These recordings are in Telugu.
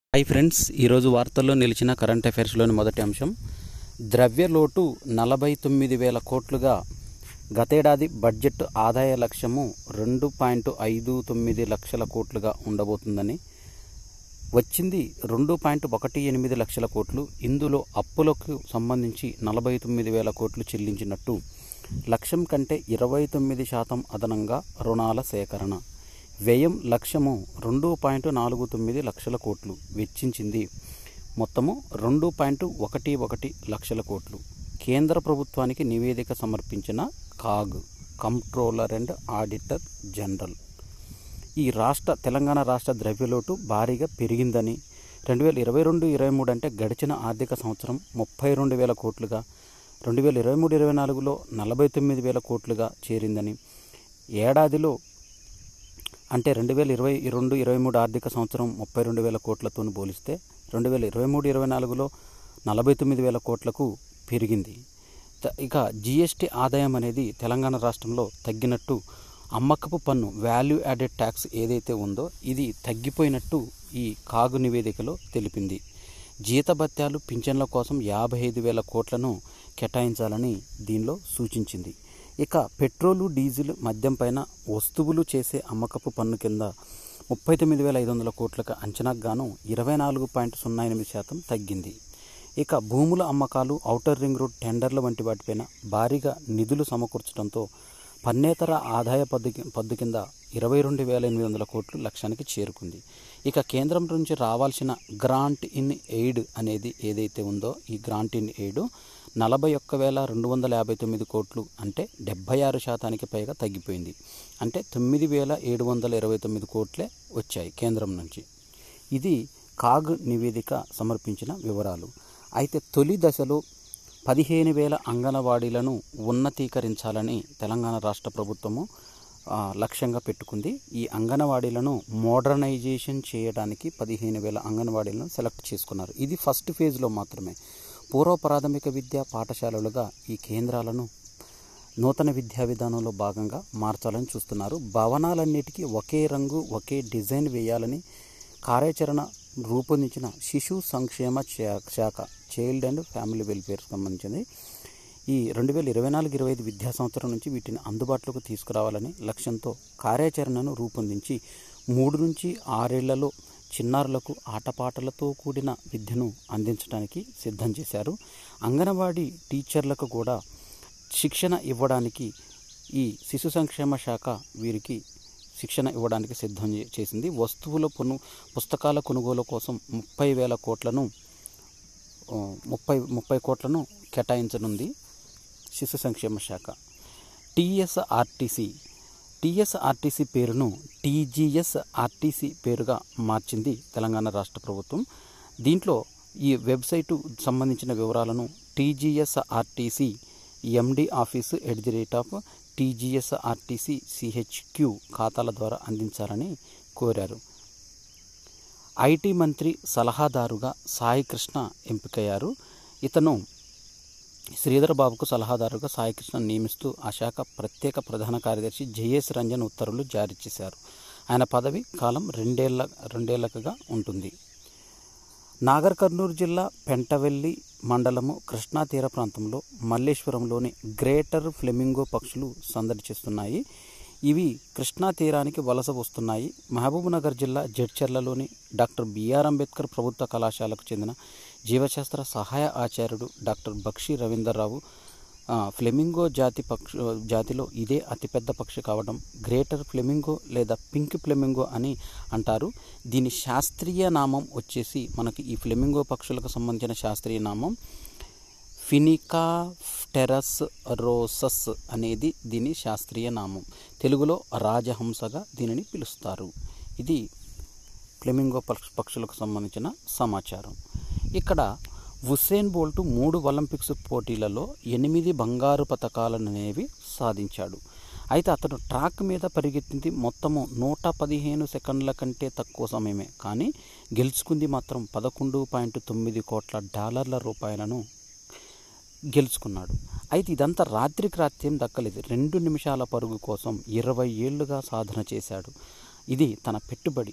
హాయ్ ఫ్రెండ్స్ ఈరోజు వార్తల్లో నిలిచిన కరెంట్ అఫైర్స్లోని మొదటి అంశం ద్రవ్య లోటు నలభై తొమ్మిది వేల కోట్లుగా గతేడాది బడ్జెట్ ఆదాయ లక్ష్యము రెండు పాయింట్ ఐదు తొమ్మిది లక్షల కోట్లుగా ఉండబోతుందని వచ్చింది రెండు పాయింట్ ఒకటి ఎనిమిది లక్షల కోట్లు ఇందులో అప్పులకు సంబంధించి నలభై తొమ్మిది వేల కోట్లు చెల్లించినట్టు లక్ష్యం కంటే ఇరవై తొమ్మిది శాతం అదనంగా రుణాల సేకరణ వ్యయం లక్ష్యము రెండు పాయింట్ నాలుగు తొమ్మిది లక్షల కోట్లు వెచ్చించింది మొత్తము రెండు పాయింట్ ఒకటి ఒకటి లక్షల కోట్లు కేంద్ర ప్రభుత్వానికి నివేదిక సమర్పించిన CAG controller and auditor general ఈ రాష్ట్ర తెలంగాణ రాష్ట్ర ద్రవ్యలోటు భారీగా పెరిగిందని రెండు వేల ఇరవై రెండు ఇరవై మూడు అంటే గడిచిన ఆర్థిక సంవత్సరం ముప్పై రెండు వేల కోట్లుగా రెండు వేల ఇరవై మూడు ఇరవై నాలుగులో నలభై తొమ్మిది వేల కోట్లుగా చేరిందని ఏడాదిలో అంటే రెండు వేల ఇరవై రెండు ఇరవై మూడు ఆర్థిక సంవత్సరం ముప్పై రెండు వేల కోట్లతో పోలిస్తే రెండు వేల ఇరవై మూడు ఇరవై నాలుగులో నలభై తొమ్మిది వేల కోట్లకు పెరిగింది త- ఇక జిఎస్టీ ఆదాయం అనేది తెలంగాణ రాష్ట్రంలో తగ్గినట్టు అమ్మకపు పన్ను వాల్యూ యాడెడ్ ట్యాక్స్ ఏదైతే ఉందో ఇది తగ్గిపోయినట్టు ఈ కాగు నివేదికలో తెలిపింది జీతభత్యాలు పింఛన్ల కోసం యాభై ఐదు వేల కోట్లను కేటాయించాలని దీనిలో సూచించింది ఇక పెట్రోలు డీజిల్ మద్యం పైన వస్తువులు చేసే అమ్మకపు పన్ను కింద ముప్పై తొమ్మిది వేల ఐదు వందల కోట్లకు అంచనాకు గాను ఇరవై నాలుగు పాయింట్ సున్నా ఎనిమిది శాతం తగ్గింది ఇక భూముల అమ్మకాలు ఔటర్ రింగ్ రోడ్ టెండర్ల వంటి వాటిపైన భారీగా నిధులు సమకూర్చడంతో పన్నేతర ఆదాయ పద్దు కి- పద్దు కింద ఇరవై రెండు వేల ఎనిమిది వందల కోట్లు లక్ష్యానికి చేరుకుంది ఇక కేంద్రం నుంచి రావాల్సిన గ్రాంట్ ఇన్ ఎయిడ్ అనేది ఏదైతే ఉందో ఈ గ్రాంట్ ఇన్ ఎయిడ్ నలభై ఒక్క వేల రెండు వందల యాభై తొమ్మిది కోట్లు అంటే డెబ్బై ఆరు శాతానికి పైగా తగ్గిపోయింది అంటే తొమ్మిది వేల ఏడు వందల ఇరవై తొమ్మిది కోట్లే వచ్చాయి కేంద్రం నుంచి ఇది కాగ్ నివేదిక సమర్పించిన వివరాలు అయితే తొలి దశలో పదిహేను వేల అంగనవాడీలను ఉన్నతీకరించాలని తెలంగాణ రాష్ట్ర ప్రభుత్వము ఆ, లక్ష్యంగా పెట్టుకుంది ఈ అంగనవాడీలను మోడర్నైజేషన్ చేయడానికి పదిహేను వేల అంగనవాడీలను సెలెక్ట్ చేసుకున్నారు ఇది ఫస్ట్ ఫేజ్లో మాత్రమే పూర్వ ప్రాథమిక విద్యా పాఠశాలలుగా ఈ కేంద్రాలను నూతన విద్యా విధానంలో భాగంగా మార్చాలని చూస్తున్నారు భవనాలన్నిటికీ ఒకే రంగు ఒకే డిజైన్ వేయాలని కార్యాచరణ రూపొందించిన శిశు సంక్షేమ శా- శాఖ చైల్డ్ అండ్ ఫ్యామిలీ వెల్ఫేర్ సంబంధించింది ఈ రెండు వేల ఇరవై నాలుగు ఇరవై ఐదు విద్యా సంవత్సరం నుంచి వీటిని అందుబాటులోకి తీసుకురావాలని లక్ష్యంతో కార్యాచరణను రూపొందించి మూడు నుంచి ఆరేళ్లలో చిన్నారులకు ఆటపాటలతో కూడిన విద్యను అందించడానికి సిద్ధం చేశారు అంగన్వాడీ టీచర్లకు కూడా శిక్షణ ఇవ్వడానికి ఈ శిశు సంక్షేమ శాఖ వీరికి శిక్షణ ఇవ్వడానికి సిద్ధం చే- చేసింది వస్తువుల కొను పుస్తకాల కొనుగోలు కోసం ముప్పై వేల కోట్లను ఆ, ముప్పై ముప్పై కోట్లను కేటాయించనుంది శిశు సంక్షేమ శాఖ టీఎస్ఆర్టీసీ టీఎస్ఆర్టీసీ పేరును టీజీఎస్ఆర్టీసీ పేరుగా మార్చింది తెలంగాణ రాష్ట్ర ప్రభుత్వం దీంట్లో ఈ వెబ్సైటు సంబంధించిన వివరాలను TGSRTC MD office at the rate of TGSRTC CHQ ఖాతాల ద్వారా అందించాలని కోరారు ఐటీ మంత్రి సలహాదారుగా సాయి కృష్ణ ఎంపికయ్యారు ఇతను శ్రీధర్ బాబుకు సలహాదారుగా సాయికృష్ణ నియమిస్తూ ఆ శాఖ ప్రత్యేక ప్రధాన కార్యదర్శి జేఎస్ రంజన్ ఉత్తర్వులు జారీ చేశారు ఆయన పదవి కాలం రెండేళ్ల రెండేళ్లకుగా ఉంటుంది నాగర్ కర్నూలు జిల్లా పెంటవెల్లి మండలము కృష్ణా తీర ప్రాంతంలో మల్లేశ్వరంలోని గ్రేటర్ ఫ్లెమింగో పక్షులు సందడి చేస్తున్నాయి ఇవి కృష్ణా తీరానికి వలస వస్తున్నాయి మహబూబ్నగర్ జిల్లా జడ్చర్లలోని డాక్టర్ బిఆర్ అంబేద్కర్ ప్రభుత్వ కళాశాలకు చెందిన జీవశాస్త్ర సహాయ ఆచార్యుడు డాక్టర్ బక్షి రవీందర్రావు ఆ, ఫ్లెమింగో జాతి పక్షి జాతిలో ఇదే అతిపెద్ద పక్షి కావడం గ్రేటర్ ఫ్లెమింగో లేదా పింక్ ఫ్లెమింగో అని అంటారు దీని శాస్త్రీయ నామం వచ్చేసి మనకి ఈ ఫ్లెమింగో పక్షులకు సంబంధించిన శాస్త్రీయ నామం ఫినికా టెరస్ రోసస్ అనేది దీని శాస్త్రీయ నామం తెలుగులో రాజహంసగా దీనిని పిలుస్తారు ఇది ఫ్లెమింగో పక్ష- పక్షులకు సంబంధించిన సమాచారం ఇక్కడ ఉసేన్ బోల్ట్ మూడు ఒలింపిక్స్ పోటీలలో ఎనిమిది బంగారు పథకాలను అనేవి సాధించాడు అయితే అతను ట్రాక్ మీద పరిగెత్తింది మొత్తము నూట పదిహేను సెకండ్ల కంటే తక్కువ సమయమే కానీ గెలుచుకుంది మాత్రం పదకొండు పాయింట్ తొమ్మిది కోట్ల డాలర్ల రూపాయలను గెలుచుకున్నాడు అయితే ఇదంతా రాత్రికి రాత్యం దక్కలేదు రెండు నిమిషాల పరుగు కోసం ఇరవై ఏళ్లుగా సాధన చేశాడు ఇది తన పెట్టుబడి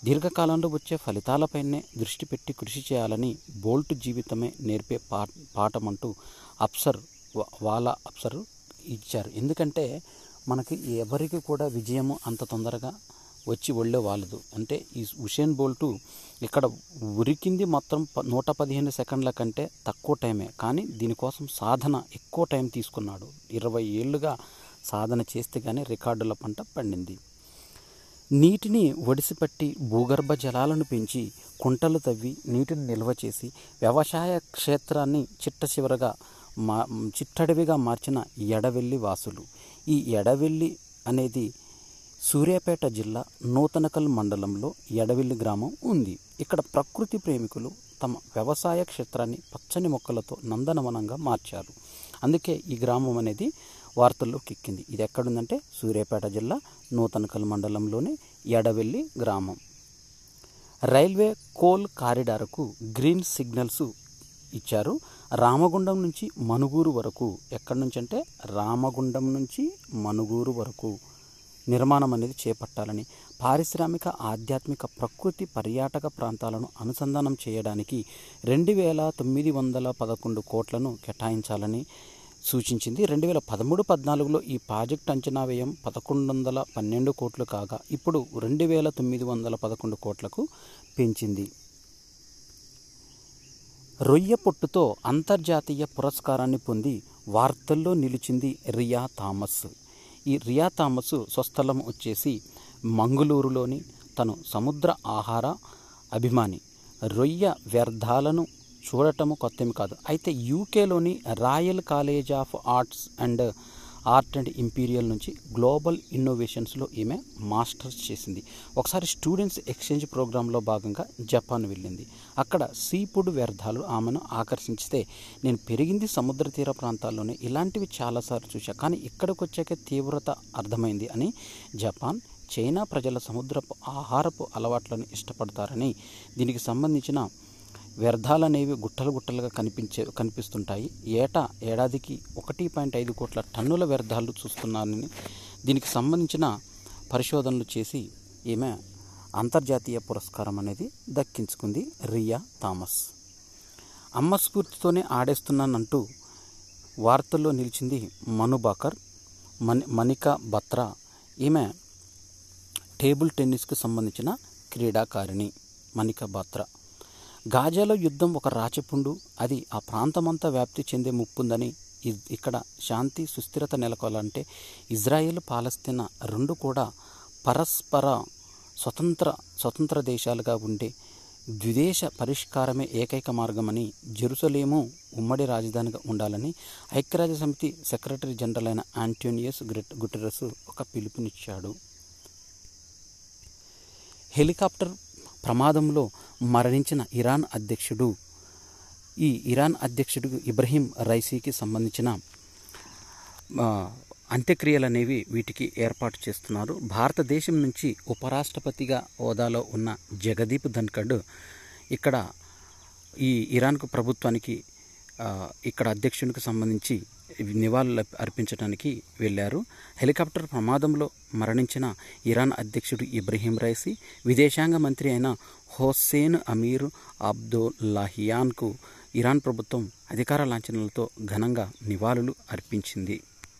దీర్ఘకాలంలో వచ్చే ఫలితాలపైనే దృష్టి పెట్టి కృషి చేయాలని బోల్ట్ జీవితమే నేర్పే పా పాఠమంటూ అప్సర్ వా- వాళ్ళ అప్సర్ ఇచ్చారు ఎందుకంటే మనకి ఎవరికి కూడా విజయము అంత తొందరగా వచ్చి ఒళ్ళే వాళ్ళదు అంటే ఈ ఉషేన్ బోల్టు ఇక్కడ ఉరికింది మొత్తం ప- నూట పదిహేను సెకండ్ల కంటే తక్కువ టైమే కానీ దీనికోసం సాధన ఎక్కువ టైం తీసుకున్నాడు ఇరవై ఏళ్ళుగా సాధన చేస్తే కానీ రికార్డుల పంట పండింది నీటిని ఒడిసిపట్టి భూగర్భ జలాలను పెంచి కుంటలు తవ్వి నీటిని నిల్వ చేసి వ్యవసాయ క్షేత్రాన్ని చిట్ట చివరగా మా చిట్టడవిగా మార్చిన ఎడవెల్లి వాసులు ఈ ఎడవెల్లి అనేది సూర్యాపేట జిల్లా నూతనకల్ మండలంలో ఎడవెల్లి గ్రామం ఉంది ఇక్కడ ప్రకృతి ప్రేమికులు తమ వ్యవసాయ క్షేత్రాన్ని పచ్చని మొక్కలతో నందనవనంగా మార్చారు అందుకే ఈ గ్రామం అనేది వార్తల్లోకి ఎక్కింది ఇది ఎక్కడుందంటే సూర్యాపేట జిల్లా నూతనకల్ మండలంలోని ఎడవెల్లి గ్రామం రైల్వే కోల్ కారిడార్కు గ్రీన్ సిగ్నల్స్ ఇచ్చారు రామగుండం నుంచి మనుగూరు వరకు ఎక్కడి నుంచి అంటే రామగుండం నుంచి మనుగూరు వరకు నిర్మాణం అనేది చేపట్టాలని పారిశ్రామిక ఆధ్యాత్మిక ప్రకృతి పర్యాటక ప్రాంతాలను అనుసంధానం చేయడానికి రెండు వేల తొమ్మిది వందల పదకొండు కోట్లను కేటాయించాలని సూచించింది రెండు వేల పదమూడు పద్నాలుగులో ఈ ప్రాజెక్ట్ అంచనా వ్యయం పదకొండు వందల పన్నెండు కోట్లు కాగా ఇప్పుడు రెండు వేల తొమ్మిది వందల పదకొండు కోట్లకు పెంచింది రొయ్య పొట్టుతో అంతర్జాతీయ పురస్కారాన్ని పొంది వార్తల్లో నిలిచింది రియా థామస్ ఈ రియా థామస్ స్వస్థలం వచ్చేసి మంగళూరులోని తను సముద్ర ఆహార అభిమాని రొయ్య వ్యర్థాలను చూడటము కొత్తమి కాదు అయితే యూకేలోని royal college of arts and art and imperial నుంచి గ్లోబల్ ఇన్నోవేషన్స్లో ఈమె మాస్టర్స్ చేసింది ఒకసారి స్టూడెంట్స్ ఎక్స్చేంజ్ ప్రోగ్రాంలో భాగంగా జపాన్ వెళ్ళింది అక్కడ సీ ఫుడ్ వ్యర్థాలు ఆమెను ఆకర్షించితే నేను పెరిగింది సముద్ర తీర ప్రాంతాల్లోనే ఇలాంటివి చాలాసార్లు చూశా కానీ ఇక్కడికి వచ్చాక తీవ్రత అర్థమైంది అని జపాన్ చైనా ప్రజల సముద్రపు ఆహారపు అలవాట్లను ఇష్టపడతారని దీనికి సంబంధించిన వ్యర్థాలు అనేవి గుట్టలు గుట్టలుగా కనిపించే కనిపిస్తుంటాయి ఏటా ఏడాదికి ఒకటి పాయింట్ ఐదు కోట్ల టన్నుల వ్యర్థాలు చూస్తున్నారని దీనికి సంబంధించిన పరిశోధనలు చేసి ఈమె అంతర్జాతీయ పురస్కారం అనేది దక్కించుకుంది రియా థామస్ అమ్మ స్ఫూర్తితోనే ఆడేస్తున్నానంటూ వార్తల్లో నిలిచింది మను బాకర్ మని మనికా బత్రా ఈమె టేబుల్ టెన్నిస్కి సంబంధించిన క్రీడాకారిణి మనికా బాత్రా గాజాలో యుద్ధం ఒక రాచపుండు అది ఆ ప్రాంతమంతా వ్యాప్తి చెందే ముప్పుందని ఇ- ఇక్కడ శాంతి సుస్థిరత నెలకొల్లాలంటే ఇజ్రాయెల్ పాలస్తీనా రెండు కూడా పరస్పర స్వతంత్ర స్వతంత్ర దేశాలుగా ఉండే ద్విదేశ పరిష్కారమే ఏకైక మార్గమని జెరూసలేము ఉమ్మడి రాజధానిగా ఉండాలని ఐక్యరాజ్య సమితి సెక్రటరీ జనరల్ అయిన ఆంటోనియస్ గ్రెట్ గుటెరస్ ఒక పిలుపునిచ్చాడు హెలికాప్టర్ ప్రమాదంలో మరణించిన ఇరాన్ అధ్యక్షుడు ఈ ఇరాన్ అధ్యక్షుడు ఇబ్రహీం రైసీకి సంబంధించిన ఆ, అంత్యక్రియలు అనేవి వీటికి ఏర్పాటు చేస్తున్నారు భారతదేశం నుంచి ఉపరాష్ట్రపతిగా హోదాలో ఉన్న జగదీప్ ధన్కడ్ ఇక్కడ ఈ ఇరాన్కు ప్రభుత్వానికి ఆ, ఇక్కడ అధ్యక్షునికి సంబంధించి నివాళులు అర్పించడానికి వెళ్ళారు హెలికాప్టర్ ప్రమాదంలో మరణించిన ఇరాన్ అధ్యక్షుడు ఇబ్రహీం రైసీ విదేశాంగ మంత్రి అయిన హోసేన్ అమీర్ అబ్దుల్లాహియాన్కు ఇరాన్ ప్రభుత్వం అధికార లాంఛనాలతో ఘనంగా నివాళులు అర్పించింది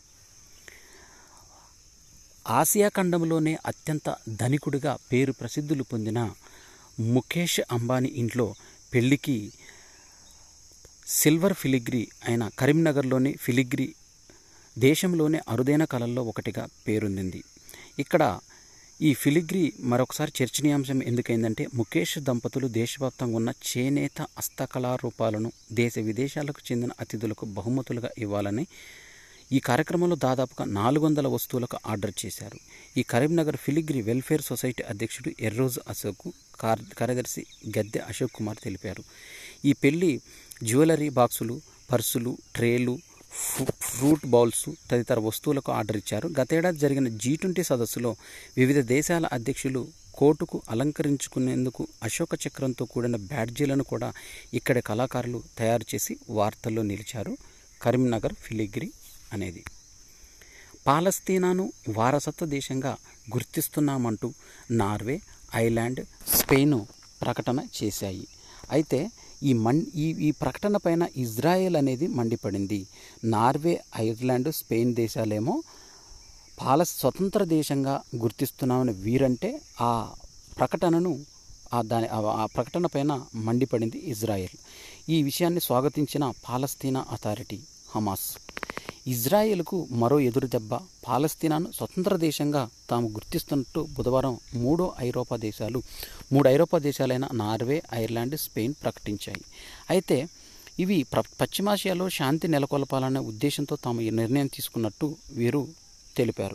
ఆసియా ఖండంలోనే అత్యంత ధనికుడిగా పేరు ప్రసిద్ధులు పొందిన ముఖేష్ అంబానీ ఇంట్లో పెళ్లికి సిల్వర్ ఫిలిగ్రీ అయిన కరీంనగర్లోని ఫిలిగ్రీ దేశంలోనే అరుదైన కళల్లో ఒకటిగా పేరొందింది ఇక్కడ ఈ ఫిలిగ్రీ మరొకసారి చర్చనీయాంశం ఎందుకైందంటే ముఖేష్ దంపతులు దేశవ్యాప్తంగా ఉన్న చేనేత హస్తకళారూపాలను దేశ విదేశాలకు చెందిన అతిథులకు బహుమతులుగా ఇవ్వాలని ఈ కార్యక్రమంలో దాదాపుగా నాలుగు వందల వస్తువులకు ఆర్డర్ చేశారు ఈ కరీంనగర్ ఫిలిగ్రీ వెల్ఫేర్ సొసైటీ అధ్యక్షుడు ఎర్రోజు అశోక్ కార్ కార్యదర్శి గద్దె అశోక్ కుమార్ తెలిపారు ఈ పెళ్లి జ్యువెలరీ బాక్సులు పర్సులు ట్రేలు ఫు- ఫ్రూట్ బౌల్స్ తదితర వస్తువులకు ఆర్డర్ ఇచ్చారు గతేడాది జరిగిన జీ ట్వంటీ సదస్సులో వివిధ దేశాల అధ్యక్షులు కోర్టుకు అలంకరించుకునేందుకు అశోక చక్రంతో కూడిన బ్యాడ్జీలను కూడా ఇక్కడి కళాకారులు తయారు చేసి వార్తల్లో నిలిచారు కరీంనగర్ ఫిలిగ్రీ అనేది పాలస్తీనాను వారసత్వ దేశంగా గుర్తిస్తున్నామంటూ నార్వే ఐర్లాండ్ స్పెయిన్ ప్రకటన చేశాయి అయితే ఈ మన్ ఈ ఈ ప్రకటన పైన ఇజ్రాయెల్ అనేది మండిపడింది నార్వే ఐర్లాండ్ స్పెయిన్ దేశాలేమో పాల స్వతంత్ర దేశంగా గుర్తిస్తున్నామని వీరంటే ఆ ప్రకటనను ఆ దాని ఆ- ఆ ప్రకటన పైన మండిపడింది ఇజ్రాయెల్ ఈ విషయాన్ని స్వాగతించిన పాలస్తీనా అథారిటీ హమాస్ ఇజ్రాయెల్కు మరో ఎదురు దెబ్బ పాలస్తీనాను స్వతంత్ర దేశంగా తాము గుర్తిస్తున్నట్టు బుధవారం మూడో ఐరోపా దేశాలు మూడు ఐరోపా దేశాలైన నార్వే ఐర్లాండ్ స్పెయిన్ ప్రకటించాయి అయితే ఇవి ప్ర పశ్చిమాసియాలో శాంతి నెలకొల్పాలనే ఉద్దేశంతో తాము ఈ నిర్ణయం తీసుకున్నట్టు వీరు తెలిపారు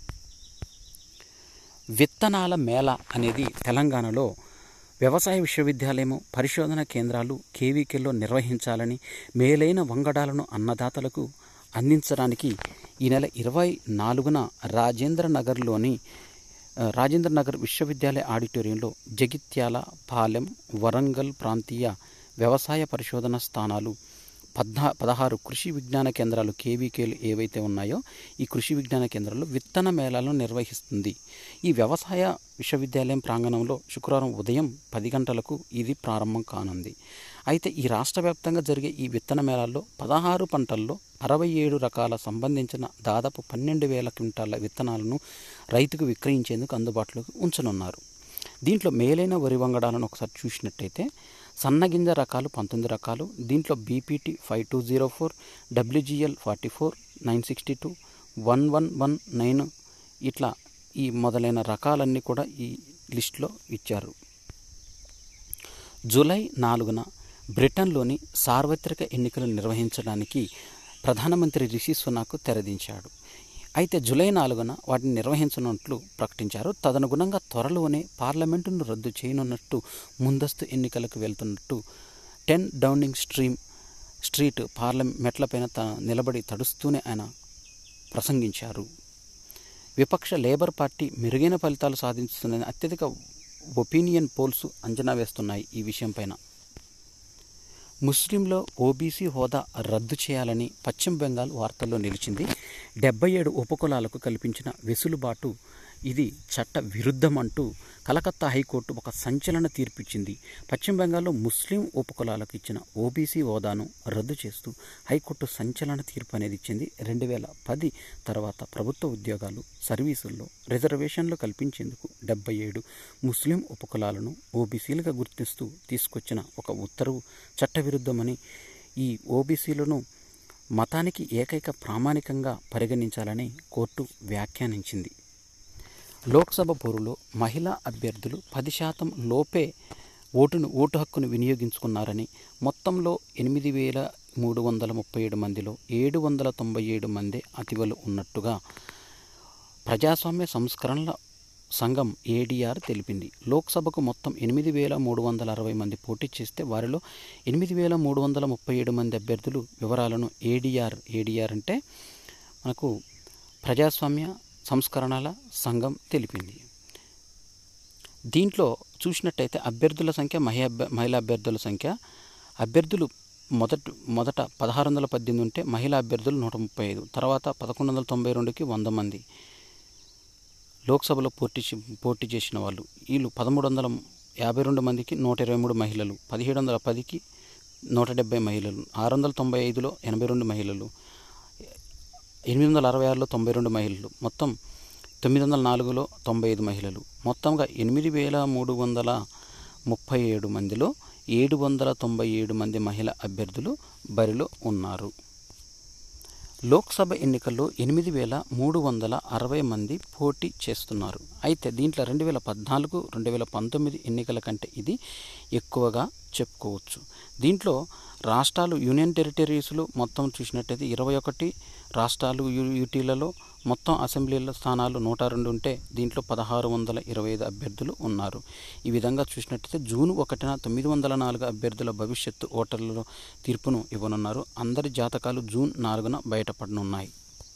విత్తనాల మేళ అనేది తెలంగాణలో వ్యవసాయ విశ్వవిద్యాలయము పరిశోధన కేంద్రాలు కేవీకేలో నిర్వహించాలని మేలైన వంగడాలను అన్నదాతలకు అందించడానికి ఈ నెల ఇరవై నాలుగున రాజేంద్ర నగర్లోని ఆ, రాజేంద్ర నగర్ విశ్వవిద్యాలయ ఆడిటోరియంలో జగిత్యాల పాలెం వరంగల్ ప్రాంతీయ వ్యవసాయ పరిశోధన స్థానాలు పద్నా పదహారు కృషి విజ్ఞాన కేంద్రాలు కేవీకేలు ఏవైతే ఉన్నాయో ఈ కృషి విజ్ఞాన కేంద్రాల్లో విత్తన మేళాలను నిర్వహిస్తుంది ఈ వ్యవసాయ విశ్వవిద్యాలయం ప్రాంగణంలో శుక్రవారం ఉదయం పది గంటలకు ఇది ప్రారంభం కానుంది అయితే ఈ రాష్ట్ర వ్యాప్తంగా జరిగే ఈ విత్తన మేళాల్లో పదహారు పంటల్లో అరవై ఏడు రకాల సంబంధించిన దాదాపు పన్నెండు వేల క్వింటాల విత్తనాలను రైతుకు విక్రయించేందుకు అందుబాటులోకి ఉంచనున్నారు దీంట్లో మేలైన వరి వంగడాలను ఒకసారి చూసినట్టయితే సన్నగింజ రకాలు పంతొమ్మిది రకాలు దీంట్లో BPT five two zero four WGL forty four nine sixty two one one one nine ఇట్లా ఈ మొదలైన రకాలన్నీ కూడా ఈ లిస్టులో ఇచ్చారు జూలై నాలుగున బ్రిటన్లోని సార్వత్రిక ఎన్నికలు నిర్వహించడానికి ప్రధానమంత్రి రిషి సునాక్ తెరదించాడు అయితే జూలై నాలుగున వాటిని నిర్వహించనున్నట్లు ప్రకటించారు తదనుగుణంగా త్వరలోనే పార్లమెంటును రద్దు చేయనున్నట్టు ముందస్తు ఎన్నికలకు వెళ్తున్నట్టు ten Downing stream street parliament మెట్లపైన త నిలబడి తడుస్తూనే ఆయన ప్రసంగించారు విపక్ష లేబర్ పార్టీ మెరుగైన ఫలితాలు సాధించుతుందని అత్యధిక ఒపీనియన్ పోల్స్ అంచనా వేస్తున్నాయి ఈ విషయంపైన ముస్లింలో ఓబీసీ హోదా రద్దు చేయాలని పశ్చిమ బెంగాల్ వార్తల్లో నిలిచింది డెబ్బై ఏడు ఉపకులాలకు కల్పించిన వెసులుబాటు ఇది చట్ట విరుద్ధమంటూ కలకత్తా హైకోర్టు ఒక సంచలన తీర్పిచ్చింది పశ్చిమ బెంగాల్లో ముస్లిం ఉపకులాలకు ఇచ్చిన ఓబీసీ హోదాను రద్దు చేస్తూ హైకోర్టు సంచలన తీర్పు అనేది ఇచ్చింది రెండు వేల పది తర్వాత ప్రభుత్వ ఉద్యోగాలు సర్వీసుల్లో రిజర్వేషన్లు కల్పించేందుకు డెబ్బై ఏడు ముస్లిం ఉపకులాలను ఓబీసీలుగా గుర్తిస్తూ తీసుకొచ్చిన ఒక ఉత్తర్వు చట్టవిరుద్ధమని ఈ ఓబీసీలను మతానికి ఏకైక ప్రామాణికంగా పరిగణించాలని కోర్టు వ్యాఖ్యానించింది లోక్సభ పోరులో మహిళా అభ్యర్థులు పది శాతం లోపే ఓటును ఓటు హక్కును వినియోగించుకున్నారని మొత్తంలో ఎనిమిది వేల మూడు వందల ముప్పై ఏడు మందిలో ఏడు వందల తొంభై ఏడు మంది అతివలు ఉన్నట్టుగా ప్రజాస్వామ్య సంస్కరణల సంఘం ఏడీఆర్ తెలిపింది లోక్సభకు మొత్తం ఎనిమిది వేల మూడు వందల అరవై మంది పోటీ చేస్తే వారిలో ఎనిమిది వేల మూడు వందల ముప్పై ఏడు మంది అభ్యర్థులు వివరాలను ఏడీఆర్ ఏడీఆర్ అంటే మనకు ప్రజాస్వామ్య సంస్కరణల సంఘం తెలిపింది దీంట్లో చూసినట్టయితే అభ్యర్థుల సంఖ్య మహి అభ్య మహిళా అభ్యర్థుల సంఖ్య అభ్యర్థులు మొదట మొదట పదహారు వందల పద్దెనిమిది ఉంటే మహిళా అభ్యర్థులు నూట ముప్పై ఐదు తర్వాత పదకొండు వందల తొంభై రెండుకి వంద మంది లోక్సభలో పోటీ చే- పోటీ చేసిన వాళ్ళు వీళ్ళు పదమూడు వందల యాభై రెండు మందికి నూట ఇరవై మూడు మహిళలు పదిహేడు వందల పదికి నూట డెబ్బై మహిళలు ఆరు వందల తొంభై ఐదులో ఎనభై రెండు మహిళలు ఎనిమిది వందల అరవై ఆరులో తొంభై రెండు మహిళలు మొత్తం తొమ్మిది వందల నాలుగులో తొంభై ఐదు మహిళలు మొత్తంగా ఎనిమిది వేల మూడు వందల ముప్పై ఏడు మందిలో ఏడు వందల తొంభై ఏడు మంది మహిళా అభ్యర్థులు బరిలో ఉన్నారు లోక్సభ ఎన్నికల్లో ఎనిమిది వేల మూడు వందల అరవై మంది పోటీ చేస్తున్నారు అయితే దీంట్లో రెండు వేల పద్నాలుగు రెండు వేల పంతొమ్మిది ఎన్నికల కంటే ఇది ఎక్కువగా చెప్పుకోవచ్చు దీంట్లో రాష్ట్రాలు యూనియన్ టెరిటరీస్లో మొత్తం చూసినట్టయితే ఇరవై ఒకటి రాష్ట్రాలు యూ- యూటీలలో మొత్తం అసెంబ్లీల స్థానాలు నూట రెండు ఉంటే దీంట్లో పదహారు వందల ఇరవై ఐదు అభ్యర్థులు ఉన్నారు ఈ విధంగా చూసినట్టయితే జూన్ ఒకటిన తొమ్మిది వందల నాలుగు అభ్యర్థుల భవిష్యత్తు ఓటర్లలో తీర్పును ఇవ్వనున్నారు అందరి జాతకాలు జూన్ నాలుగున బయటపడనున్నాయి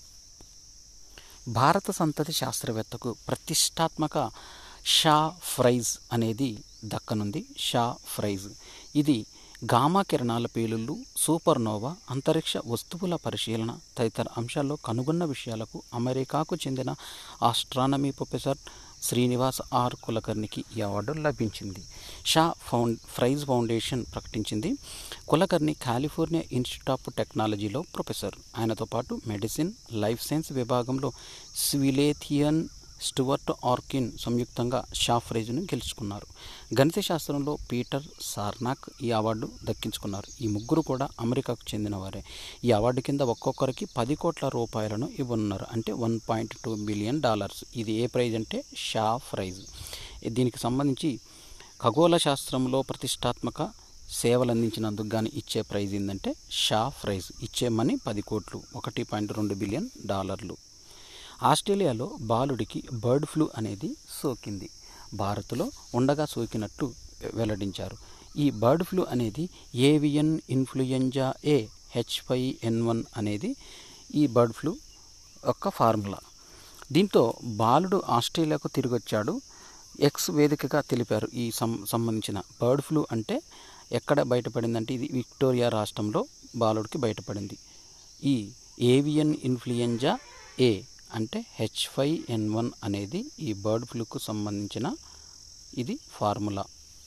భారత సంతతి శాస్త్రవేత్తకు ప్రతిష్టాత్మక షా ఫ్రైజ్ అనేది దక్కనుంది షా ఫ్రైజ్ ఇది గామా కిరణాల పేలుళ్ళు సూపర్నోవా అంతరిక్ష వస్తువుల పరిశీలన తదితర అంశాల్లో కనుగొన్న విషయాలకు అమెరికాకు చెందిన ఆస్ట్రానమీ ప్రొఫెసర్ శ్రీనివాస్ ఆర్ కులకర్ణికి ఈ అవార్డు లభించింది షా ఫౌండ్ ఫ్రైజ్ ఫౌండేషన్ ప్రకటించింది కులకర్ణి కాలిఫోర్నియా ఇన్స్టిట్యూట్ ఆఫ్ టెక్నాలజీలో ప్రొఫెసర్ ఆయనతో పాటు మెడిసిన్ లైఫ్ సైన్స్ విభాగంలో స్విలేథియన్ స్టువర్ట్ ఆర్కిన్ సంయుక్తంగా షా ప్రైజ్ను గెలుచుకున్నారు గణిత శాస్త్రంలో పీటర్ సార్నాక్ ఈ అవార్డు దక్కించుకున్నారు ఈ ముగ్గురు కూడా అమెరికాకు చెందినవారే ఈ అవార్డు కింద ఒక్కొక్కరికి పది కోట్ల రూపాయలను ఇవ్వనున్నారు అంటే one point two billion dollars ఇది ఏ ప్రైజ్ అంటే షా ప్రైజ్ దీనికి సంబంధించి ఖగోళ శాస్త్రంలో ప్రతిష్టాత్మక సేవలు అందించినందుకు గాను ఇచ్చే ప్రైజ్ ఏంటంటే షా ప్రైజ్ ఇచ్చే మనీ పది కోట్లు ఒకటి పాయింట్ రెండు బిలియన్ డాలర్లు ఆస్ట్రేలియాలో బాలుడికి బర్డ్ ఫ్లూ అనేది సోకింది భారత్లో ఉండగా సోకినట్టు వెల్లడించారు ఈ బర్డ్ ఫ్లూ అనేది avian influenza A H five N one అనేది ఈ బర్డ్ ఫ్లూ యొక్క ఫార్ములా దీంతో బాలుడు ఆస్ట్రేలియాకు తిరిగి వచ్చాడు ఎక్స్ వేదికగా తెలిపారు ఈ సం సంబంధించిన బర్డ్ ఫ్లూ అంటే ఎక్కడ బయటపడిందంటే ఇది విక్టోరియా రాష్ట్రంలో బాలుడికి బయటపడింది ఈ ఏవియన్ ఇన్ఫ్లుయెంజా ఏ అంటే హెచ్ ఫైవ్ ఎన్ వన్ అనేది ఈ బర్డ్ ఫ్లూకు సంబంధించిన ఇది ఫార్ములా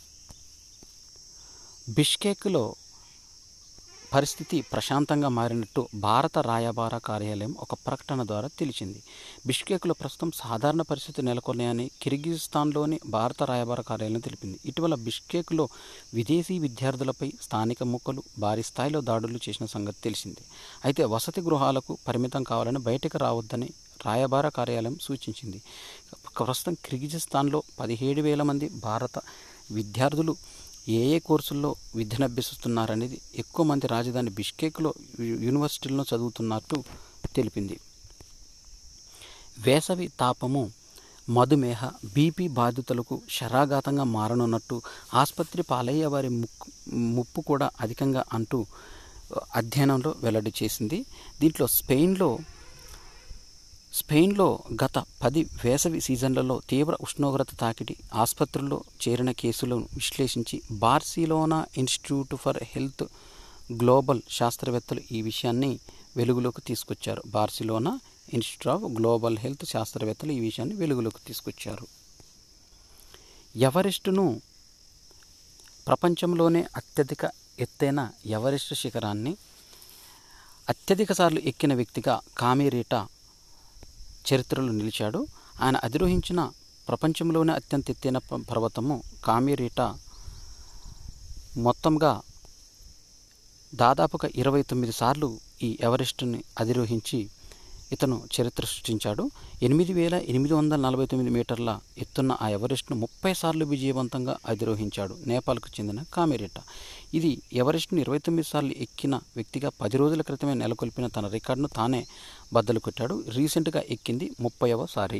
బిష్కేక్లో పరిస్థితి ప్రశాంతంగా మారినట్టు భారత రాయబార కార్యాలయం ఒక ప్రకటన ద్వారా తెలిసింది బిష్కేక్లో ప్రస్తుతం సాధారణ పరిస్థితి నెలకొన్నాయని కిర్గిజిస్తాన్లోని భారత రాయబార కార్యాలయం తెలిపింది ఇటీవల బిష్కేక్లో విదేశీ విద్యార్థులపై స్థానిక ముక్కలు భారీ స్థాయిలో దాడులు చేసిన సంగతి తెలిసింది అయితే వసతి గృహాలకు పరిమితం కావాలని బయటకు రావద్దని రాయబార కార్యాలయం సూచించింది ప్రస్తుతం కిర్గిజిస్తాన్లో పదిహేడు వేల మంది భారత విద్యార్థులు ఏ ఏ కోర్సుల్లో విద్యను అభ్యసిస్తున్నారనేది ఎక్కువ మంది రాజధాని బిష్కేక్లో యూనివర్సిటీల్లో చదువుతున్నట్టు తెలిపింది వేసవి తాపము మధుమేహ బీపీ బాధితులకు శరాఘాతంగా మారనున్నట్టు ఆసుపత్రి పాలయ్యే వారి ముక్కు ముప్పు కూడా అధికంగా అంటూ అధ్యయనంలో వెల్లడి చేసింది దీంట్లో స్పెయిన్లో స్పెయిన్లో గత పది వేసవి సీజన్లలో తీవ్ర ఉష్ణోగ్రత తాకిడి ఆసుపత్రుల్లో చేరిన కేసులను విశ్లేషించి Barcelona Institute for Health Global శాస్త్రవేత్తలు ఈ విషయాన్ని వెలుగులోకి తీసుకొచ్చారు Barcelona Institute of Global Health శాస్త్రవేత్తలు ఈ విషయాన్ని వెలుగులోకి తీసుకొచ్చారు ఎవరెస్టును ప్రపంచంలోనే అత్యధిక ఎత్తైన ఎవరెస్ట్ శిఖరాన్ని అత్యధిక సార్లు ఎక్కిన వ్యక్తిగా కామిరీటా చరిత్రలో నిలిచాడు ఆయన అధిరోహించిన ప్రపంచంలోనే అత్యంత ఎత్తైన ప- పర్వతము కామిరీటా మొత్తంగా దాదాపుగా ఇరవై తొమ్మిది సార్లు ఈ ఎవరెస్ట్ని అధిరోహించి ఇతను చరిత్ర సృష్టించాడు ఎనిమిది వేల ఎనిమిది వందల నలభై తొమ్మిది మీటర్ల ఎత్తున్న ఆ ఎవరెస్ట్ను ముప్పై సార్లు విజయవంతంగా అధిరోహించాడు నేపాల్కు చెందిన కామిరీటా ఇది ఎవరెస్ట్ను ఇరవై తొమ్మిది సార్లు ఎక్కిన వ్యక్తిగా పది రోజుల క్రితమే నెలకొల్పిన తన రికార్డును తానే బద్దలు కొట్టాడు రీసెంట్గా ఎక్కింది ముప్పైవ సారి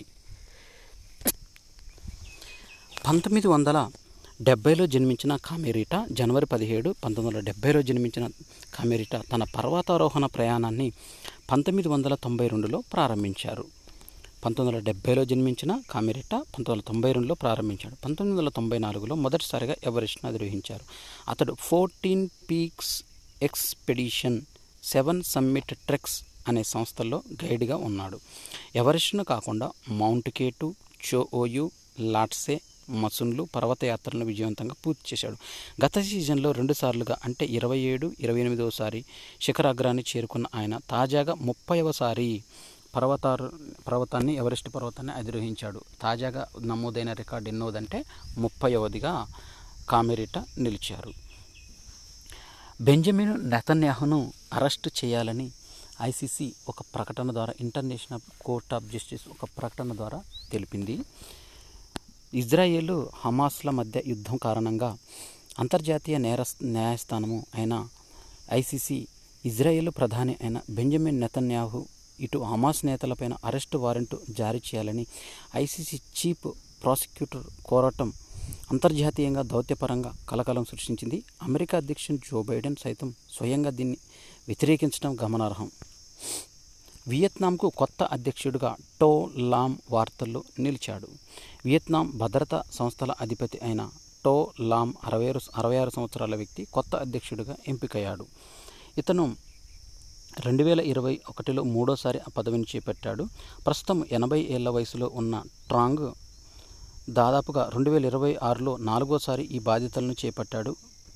పంతొమ్మిది వందల డెబ్బైలో జన్మించిన కామెరీటా జనవరి పదిహేడు పంతొమ్మిది వందల డెబ్బైలో జన్మించిన కామెరీటా తన పర్వతారోహణ ప్రయాణాన్ని పంతొమ్మిది వందల తొంభై రెండులో ప్రారంభించారు పంతొమ్మిది వందల డెబ్బైలో జన్మించిన కామెరీటా పంతొమ్మిది వందల తొంభై రెండులో ప్రారంభించాడు పంతొమ్మిది వందల తొంభై నాలుగులో మొదటిసారిగా ఎవరెస్ట్ను అధిరోహించారు అతడు fourteen peaks expedition seven summit treks అనే సంస్థల్లో గైడ్గా ఉన్నాడు ఎవరెస్ట్ను కాకుండా మౌంట్ కేటు చోఓయు లాట్సే మసున్లు పర్వతయాత్రలను విజయవంతంగా పూర్తి చేశాడు గత సీజన్లో రెండు సార్లుగా అంటే ఇరవై ఏడు ఇరవై ఎనిమిదవసారి శిఖరాగ్రాన్ని చేరుకున్న ఆయన తాజాగా ముప్పైవసారి పర్వతారు పర్వతాన్ని ఎవరెస్ట్ పర్వతాన్ని అధిరోహించాడు తాజాగా నమోదైన రికార్డు ఎన్నోదంటే ముప్పైవదిగా కామెరిట నిలిచారు బెంజమిన్ నెతన్యాహును అరెస్టు చేయాలని ఐసీసీ ఒక ప్రకటన ద్వారా ఇంటర్నేషనల్ కోర్ట్ ఆఫ్ జస్టిస్ ఒక ప్రకటన ద్వారా తెలిపింది ఇజ్రాయేల్ హమాస్ల మధ్య యుద్ధం కారణంగా అంతర్జాతీయ నేర న్యాయస్థానము అయిన ఐసీసీ ఇజ్రాయేల్ ప్రధాని అయిన బెంజమిన్ నెతన్యాహు ఇటు హమాస్ నేతలపైన అరెస్టు వారెంటు జారీ చేయాలని ఐసీసీ చీఫ్ ప్రాసిక్యూటర్ కోరటం అంతర్జాతీయంగా దౌత్యపరంగా కలకలం సృష్టించింది అమెరికా అధ్యక్షుడు జో బైడెన్ సైతం స్వయంగా దీన్ని వ్యతిరేకించడం గమనార్హం వియత్నాంకు కొత్త అధ్యక్షుడిగా టో లామ్ వార్తల్లో నిలిచాడు వియత్నాం భద్రతా సంస్థల అధిపతి అయిన టో లామ్ అరవై ఆరు అరవై ఆరు సంవత్సరాల వ్యక్తి కొత్త అధ్యక్షుడిగా ఎంపికయ్యాడు ఇతను రెండు వేల ఇరవై ఒకటిలో మూడోసారి ఆ పదవిని చేపట్టాడు ప్రస్తుతం ఎనభై ఏళ్ల వయసులో ఉన్న ట్రాంగ్ దాదాపుగా రెండు వేల ఇరవై ఆరులో నాలుగోసారి ఈ బాధ్యతలను చేపట్టాడు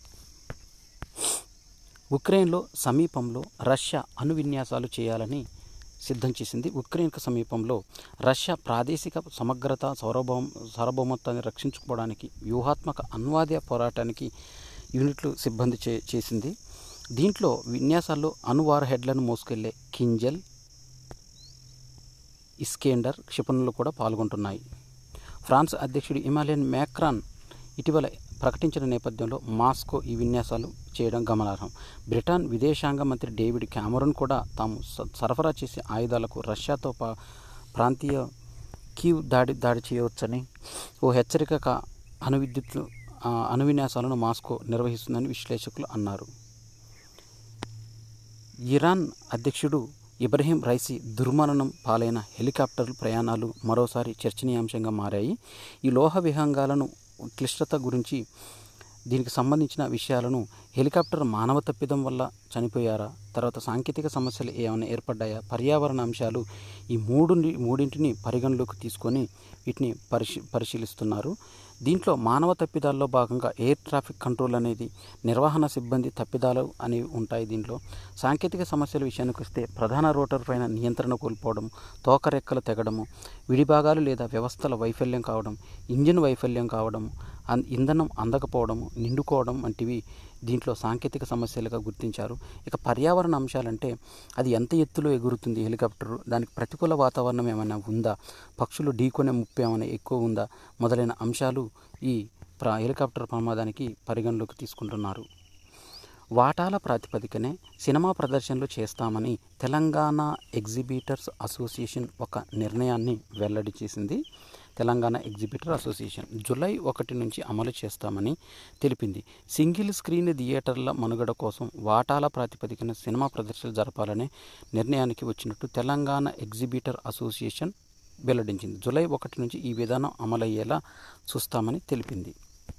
ఉక్రెయిన్లో సమీపంలో రష్యా అణు విన్యాసాలు చేయాలని సిద్ధం చేసింది ఉక్రెయిన్కు సమీపంలో రష్యా ప్రాదేశిక సమగ్రత సార్వభౌమ సార్వభౌమత్వాన్ని రక్షించుకోవడానికి వ్యూహాత్మక అణ్వాద్య పోరాటానికి యూనిట్లు సిబ్బంది చే చేసింది దీంట్లో విన్యాసాల్లో అణువార్ హెడ్లను మోసుకెళ్లే కింజల్ ఇస్కేండర్ క్షిపణులు కూడా పాల్గొంటున్నాయి ఫ్రాన్స్ అధ్యక్షుడు ఇమాలియన్ మ్యాక్రాన్ ఇటీవల ప్రకటించిన నేపథ్యంలో మాస్కో ఈ విన్యాసాలు చేయడం గమనార్హం బ్రిటన్ విదేశాంగ మంత్రి డేవిడ్ క్యామరూన్ కూడా తాము స- సరఫరా చేసే ఆయుధాలకు రష్యాతో పా ప్రాంతీయ కీవ్ దాడి దాడి చేయవచ్చని ఓ హెచ్చరిక క- అణు విద్యుత్ ఆ, అణు విన్యాసాలను మాస్కో నిర్వహిస్తుందని విశ్లేషకులు అన్నారు ఇరాన్ అధ్యక్షుడు ఇబ్రహీం రైసీ దుర్మరణం పాలైన హెలికాప్టర్ల ప్రయాణాలు మరోసారి చర్చనీయాంశంగా మారాయి ఈ లోహ విహంగాలను క్లిష్టత గురించి దీనికి సంబంధించిన విషయాలను హెలికాప్టర్ మానవ తప్పిదం వల్ల చనిపోయారా తర్వాత సాంకేతిక సమస్యలు ఏమైనా ఏర్పడ్డాయా పర్యావరణ అంశాలు ఈ మూడు మూడింటిని పరిగణలోకి తీసుకొని వీటిని పరిశీ పరిశీలిస్తున్నారు దీంట్లో మానవ తప్పిదాల్లో భాగంగా ఎయిర్ ట్రాఫిక్ కంట్రోల్ అనేది నిర్వహణ సిబ్బంది తప్పిదాలు అనేవి ఉంటాయి దీంట్లో సాంకేతిక సమస్యల విషయానికి వస్తే ప్రధాన రోటర్ పైన నియంత్రణ కోల్పోవడం తోకరెక్కలు తెగడము విడిభాగాలు లేదా వ్యవస్థల వైఫల్యం కావడం ఇంజిన్ వైఫల్యం కావడం అన్- ఇంధనం అందకపోవడం నిండుకోవడం వంటివి దీంట్లో సాంకేతిక సమస్యలుగా గుర్తించారు ఇక పర్యావరణ అంశాలంటే అది ఎంత ఎత్తులో ఎగురుతుంది హెలికాప్టర్ దానికి ప్రతికూల వాతావరణం ఏమైనా ఉందా పక్షులు ఢీకొనే ముప్పు ఏమైనా ఎక్కువ ఉందా మొదలైన అంశాలు ఈ ప్ర హెలికాప్టర్ ప్రమాదానికి పరిగణలోకి తీసుకుంటున్నారు వాటాల ప్రాతిపదికనే సినిమా ప్రదర్శనలు చేస్తామని తెలంగాణ ఎగ్జిబిటర్స్ అసోసియేషన్ ఒక నిర్ణయాన్ని వెల్లడి చేసింది తెలంగాణ ఎగ్జిబిటర్ అసోసియేషన్ జూలై ఒకటి నుంచి అమలు చేస్తామని తెలిపింది సింగిల్ స్క్రీన్ థియేటర్ల మనుగడ కోసం వాటాల ప్రాతిపదికన సినిమా ప్రదర్శనలు జరపాలనే నిర్ణయానికి వచ్చినట్టు తెలంగాణ ఎగ్జిబిటర్ అసోసియేషన్ వెల్లడించింది జూలై ఒకటి నుంచి ఈ విధానం అమలయ్యేలా చూస్తామని తెలిపింది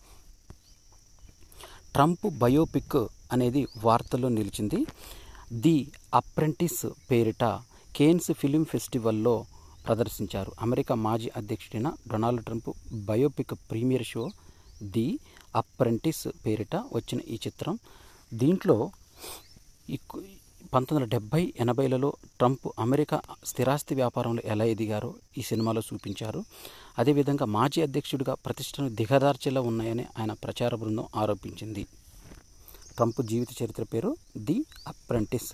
ట్రంప్ బయోపిక్ అనేది వార్తల్లో నిలిచింది ది అప్రెంటిస్ పేరిట కేన్స్ ఫిలిం ఫెస్టివల్లో ప్రదర్శించారు అమెరికా మాజీ అధ్యక్షుడైన Donald Trump biopic premiere show the apprentice పేరిట వచ్చిన ఈ చిత్రం దీంట్లో ఈ కు- పంతొమ్మిది వందల డెబ్భై ఎనభైలలో ట్రంప్ అమెరికా స్థిరాస్తి వ్యాపారంలో ఎలా ఎదిగారో ఈ సినిమాలో చూపించారు అదేవిధంగా మాజీ అధ్యక్షుడిగా ప్రతిష్టను దిగదార్చేలా ఉన్నాయని ఆయన ప్రచార బృందం ఆరోపించింది ట్రంప్ జీవిత చరిత్ర పేరు ది అప్రెంటిస్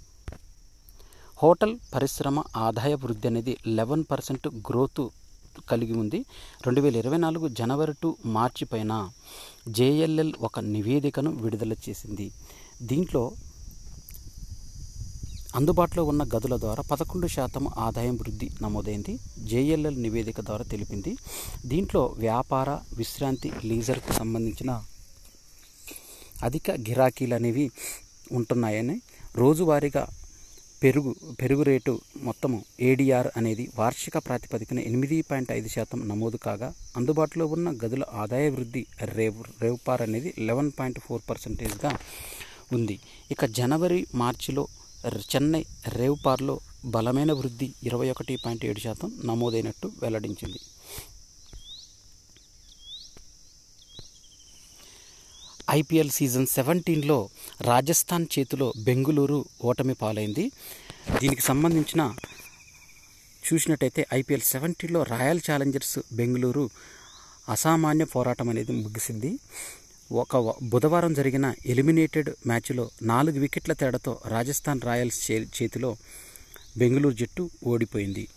హోటల్ పరిశ్రమ ఆదాయ వృద్ధి అనేది లెవెన్ పర్సెంట్ గ్రోత్ కలిగి ఉంది రెండు వేల ఇరవై నాలుగు జనవరి టు మార్చి పైన జేఎల్ఎల్ ఒక నివేదికను విడుదల చేసింది దీంట్లో అందుబాటులో ఉన్న గదుల ద్వారా పదకొండు శాతం ఆదాయం వృద్ధి నమోదైంది జేఎల్ఎల్ నివేదిక ద్వారా తెలిపింది దీంట్లో వ్యాపార విశ్రాంతి లీజర్కు సంబంధించిన అధిక గిరాకీలు అనేవి ఉంటున్నాయని రోజువారీగా పెరుగు పెరుగు రేటు మొత్తము ఏడిఆర్ అనేది వార్షిక ప్రాతిపదికన ఎనిమిది పాయింట్ ఐదు శాతం నమోదు కాగా అందుబాటులో ఉన్న గదుల ఆదాయ వృద్ధి రేవ్ రేవ్పార్ అనేది లెవెన్ పాయింట్ ఫోర్ పర్సెంటేజ్గా ఉంది ఇక జనవరి మార్చిలో ర- చెన్నై రేవ్పార్లో బలమైన వృద్ధి ఇరవై ఒకటి పాయింట్ ఏడు శాతం నమోదైనట్టు వెల్లడించింది ఐపీఎల్ సీజన్ సెవెంటీన్లో రాజస్థాన్ చేతిలో బెంగుళూరు ఓటమి పాలైంది దీనికి సంబంధించిన చూసినట్టయితే ఐపీఎల్ సెవెంటీన్లో రాయల్ ఛాలెంజర్స్ బెంగళూరు అసామాన్య పోరాటం అనేది ముగిసింది ఒక వ- బుధవారం జరిగిన ఎలిమినేటెడ్ మ్యాచ్లో నాలుగు వికెట్ల తేడాతో రాజస్థాన్ రాయల్స్ చే- చేతిలో బెంగళూరు జట్టు ఓడిపోయింది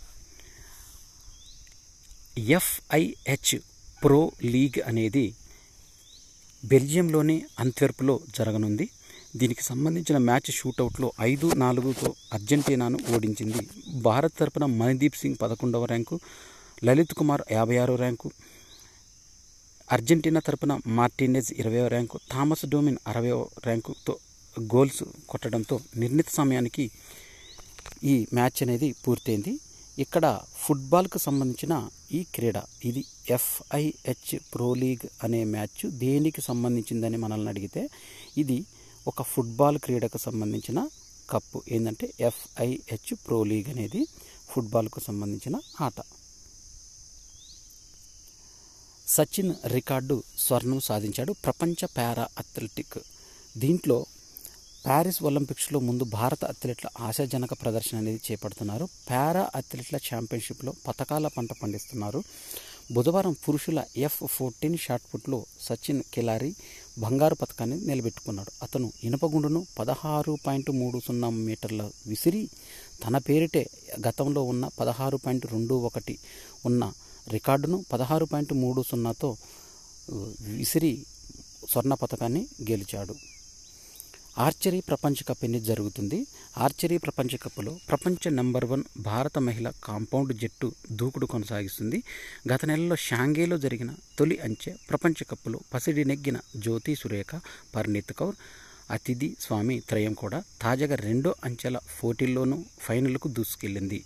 ఎఫ్ఐహెచ్ ప్రో లీగ్ అనేది బెల్జియంలోని అంత్వెర్ప్లో జరగనుంది దీనికి సంబంధించిన మ్యాచ్ షూటౌట్లో ఐదు నాలుగుతో అర్జెంటీనాను ఓడించింది భారత్ తరపున మణిదీప్ సింగ్ పదకొండవ ర్యాంకు లలిత్ కుమార్ యాభై ఆరో ర్యాంకు అర్జెంటీనా తరపున మార్టినెజ్ ఇరవై ర్యాంకు థామస్ డోమిన్ అరవై ర్యాంకుతో గోల్స్ కొట్టడంతో నిర్ణీత సమయానికి ఈ మ్యాచ్ అనేది పూర్తయింది ఇక్కడ ఫుట్బాల్కు సంబంధించిన ఈ క్రీడ ఇది ఎఫ్ఐహెచ్ ప్రో లీగ్ అనే మ్యాచ్ దేనికి సంబంధించిందని మనల్ని అడిగితే ఇది ఒక ఫుట్బాల్ క్రీడకు సంబంధించిన కప్పు ఏంటంటే ఎఫ్ఐహెచ్ ప్రో లీగ్ అనేది ఫుట్బాల్కు సంబంధించిన ఆట సచిన్ రికార్డు స్వర్ణం సాధించాడు ప్రపంచ పారా అథ్లెటిక్ దీంట్లో ప్యారిస్ ఒలింపిక్స్లో ముందు భారత అథ్లెట్ల ఆశాజనక ప్రదర్శన అనేది చేపడుతున్నారు పారా అథ్లెట్ల ఛాంపియన్షిప్లో పథకాల పంట పండిస్తున్నారు బుధవారం పురుషుల ఎఫ్ ఫోర్టీన్ షాట్ పుట్లో సచిన్ కిలారి బంగారు పథకాన్ని నిలబెట్టుకున్నాడు అతను ఇనుపగుండును పదహారు పాయింట్ మూడు సున్నా మీటర్ల విసిరి తన పేరిటే గతంలో ఉన్న పదహారు పాయింట్ రెండు ఒకటి ఉన్న రికార్డును పదహారు పాయింట్ మూడు సున్నాతో విసిరి స్వర్ణ పథకాన్ని గెలిచాడు ఆర్చరీ ప్రపంచ కప్ అనేది జరుగుతుంది ఆర్చరీ ప్రపంచ కప్లో ప్రపంచ నెంబర్ వన్ భారత మహిళ కాంపౌండ్ జట్టు దూకుడు కొనసాగిస్తుంది గత నెలలో షాంఘైలో జరిగిన తొలి అంచె ప్రపంచ కప్లో పసిడి నెగ్గిన జ్యోతి సురేఖ పర్నీత్ కౌర్ అతిథి స్వామి త్రయం కూడా తాజాగా రెండో అంచెల పోటీల్లోనూ ఫైనల్కు దూసుకెళ్ళింది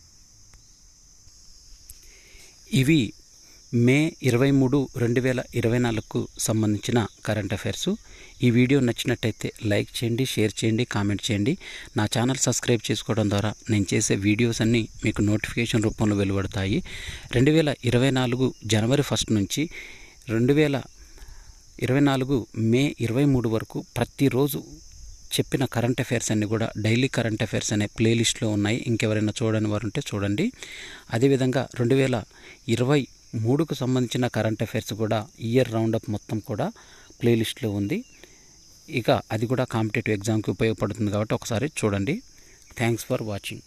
ఇవి మే ఇరవై మూడు రెండు వేల ఇరవై నాలుగుకు సంబంధించిన కరెంట్ అఫైర్స్ ఈ వీడియో నచ్చినట్టయితే లైక్ చేయండి షేర్ చేయండి కామెంట్ చేయండి నా ఛానల్ సబ్స్క్రైబ్ చేసుకోవడం ద్వారా నేను చేసే వీడియోస్ అన్నీ మీకు నోటిఫికేషన్ రూపంలో వెలువడతాయి రెండు వేల ఇరవై నాలుగు జనవరి ఫస్ట్ నుంచి రెండు వేల ఇరవై నాలుగు మే ఇరవై మూడు వరకు ప్రతిరోజు చెప్పిన కరెంట్ అఫైర్స్ అన్నీ కూడా డైలీ కరెంట్ అఫైర్స్ అనే ప్లేలిస్ట్లో ఉన్నాయి ఇంకెవరైనా చూడని వారు ఉంటే చూడండి అదేవిధంగా రెండు వేల ఇరవై మూడుకు సంబంధించిన కరెంట్ అఫైర్స్ కూడా ఇయర్ రౌండప్ మొత్తం కూడా ప్లేలిస్ట్లో ఉంది ఇక అది కూడా కాంపిటేటివ్ ఎగ్జామ్కి ఉపయోగపడుతుంది కాబట్టి ఒకసారి చూడండి థ్యాంక్స్ ఫర్ వాచింగ్